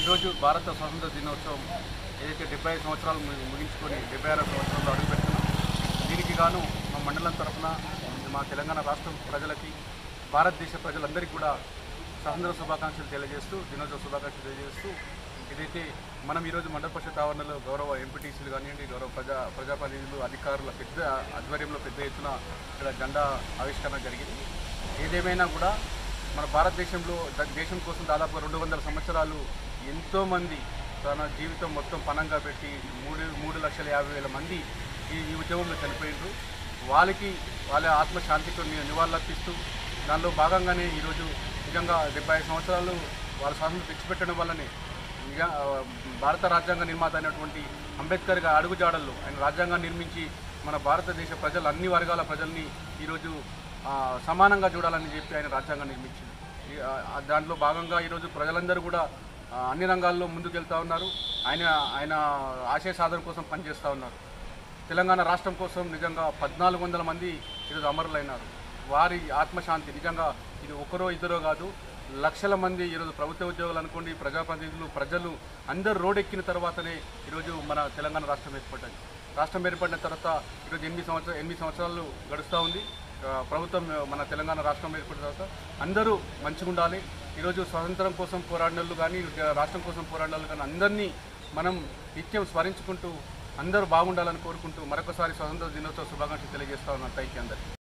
ఈరోజు భారత స్వాతంత్ర దినోత్సవం ఏదైతే డెబ్బై ఐదు సంవత్సరాలు ము- ముగించుకొని డెబ్బై ఆరో సంవత్సరంలో అడుగుపెడుతున్నాం దీనికి గాను మా మండలం తరఫున మా తెలంగాణ రాష్ట్రం ప్రజలకి భారతదేశ ప్రజలందరికీ కూడా స్వాతంత్ర శుభాకాంక్షలు తెలియజేస్తూ దినోత్సవ శుభాకాంక్షలు తెలియజేస్తూ ఏదైతే మనం ఈరోజు మండల పరిషత్ ఆవరణలో గౌరవ ఎంపీటీసీలు కానివ్వండి గౌరవ ప్రజా ప్రజాప్రతినిధులు అధికారుల పెద్ద ఆధ్వర్యంలో పెద్ద ఎత్తున ఇక్కడ జెండా ఆవిష్కరణ జరిగింది ఏదేమైనా కూడా మన భారతదేశంలో ద- దేశం కోసం దాదాపు రెండు వందల సంవత్సరాలు ఎంతోమంది తన జీవితం మొత్తం పణంగా పెట్టి మూడు మూడు లక్షల యాభై వేల మంది ఈ ఈ ఉద్యమంలో చనిపోయినారు వాళ్ళకి వాళ్ళ ఆత్మశాంతికి ని- నివాళులర్పిస్తూ దానిలో భాగంగానే ఈరోజు నిజంగా డెబ్బై ఐదు సంవత్సరాలు వాళ్ళ స్వాతంత్రం తెచ్చిపెట్టడం వల్లనే నిజ- ఆ, భారత రాజ్యాంగ నిర్మాత అయినటువంటి అంబేద్కర్ గారి అడుగుజాడల్లో ఆయన రాజ్యాంగాన్ని నిర్మించి మన భారతదేశ ప్రజలు అన్ని వర్గాల ప్రజల్ని ఈరోజు ఆ, సమానంగా చూడాలని చెప్పి ఆయన రాజ్యాంగం నిర్మించింది ఈ, ఆ, దాంట్లో భాగంగా ఈరోజు ప్రజలందరూ కూడా ఆ, అన్ని రంగాల్లో ముందుకెళ్తా ఉన్నారు ఆయన ఆయన ఆశయ సాధన కోసం పనిచేస్తూ ఉన్నారు తెలంగాణ రాష్ట్రం కోసం నిజంగా పద్నాలుగు వందల మంది ఈరోజు అమరులైనారు వారి ఆత్మశాంతి నిజంగా ఇది ఒకరో ఇద్దరో కాదు లక్షల మంది ఈరోజు ప్రభుత్వ ఉద్యోగులు అనుకోండి ప్రజాప్రతినిధులు ప్రజలు అందరూ రోడెక్కిన తర్వాతనే ఈరోజు మన తెలంగాణ రాష్ట్రం ఏర్పడ్డది రాష్ట్రం ఏర్పడిన తర్వాత ఈరోజు ఎనిమిది సంవత్సరాలు ఎనిమిది సంవత్సరాలు గడుస్తూ ఉంది ఆ, ప్రభుత్వం ఆ, మన తెలంగాణ రాష్ట్రం ఏర్పడిన తర్వాత అందరూ మంచిగా ఉండాలి ఈరోజు స్వాతంత్రం కోసం పోరాడిన వాళ్ళు కానీ రాష్ట్రం కోసం పోరాడిన వాళ్ళు కానీ అందరినీ మనం నిత్యం స్మరించుకుంటూ అందరూ బాగుండాలని కోరుకుంటూ మరొకసారి స్వాతంత్ర దినోత్సవ శుభాకాంక్షలు తెలియజేస్తా ఉన్నాను థ్యాంక్ యూ అందరికీ